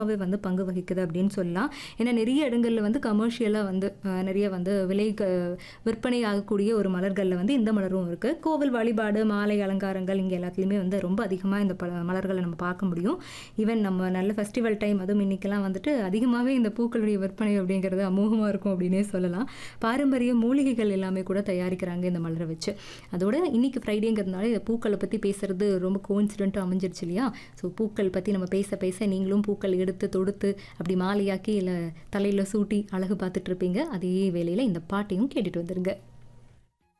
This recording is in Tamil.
வே வந்து பங்கு வகிக்குது அப்படின்னு சொல்லலாம். ஏன்னா நிறைய இடங்கள்ல வந்து கமர்ஷியலா வந்து அ நிறைய வந்து விலை க விற்பனை ஆகக்கூடிய ஒரு மலர்கள்ல வந்து இந்த மலரும் இருக்கு. கோவில் வழிபாடு, மாலை அலங்காரங்கள் இங்க எல்லாத்துலயுமே வந்து ரொம்ப அதிகமா இந்த ப மலர்கள நம்ம பார்க்க முடியும். ஈவன் நம்ம நல்ல ஃபெஸ்டிவல் டைம் அதுவும் இன்னைக்கெல்லாம் வந்துட்டு அதிகமாவே இந்த பூக்களுடைய விற்பனை அப்படிங்கிறது அமோகமா இருக்கும் அப்படின்னே சொல்லலாம். பாரம்பரிய மூலிகைகள் எல்லாமே கூட தயாரிக்கிறாங்க இந்த மலர வச்சு. அதோட இன்னைக்கு ஃப்ரைடேங்கிறதுனால இந்த பூக்கள பத்தி பேசுறது ரொம்ப கோஇன்சிடென்ட்டா அமைஞ்சிருச்சு இல்லையா? ஸோ பூக்கள் பத்தி நம்ம பேச பேச நீங்களும் பூக்கள் எடுத்து தொடுத்து அப்படி மாலையாக்கி இல்ல தலையில சூட்டி அழகு பார்த்துட்டு இருப்பீங்க. அதே வேளையில இந்த பாட்டையும் கேட்டுட்டு வந்துருங்க.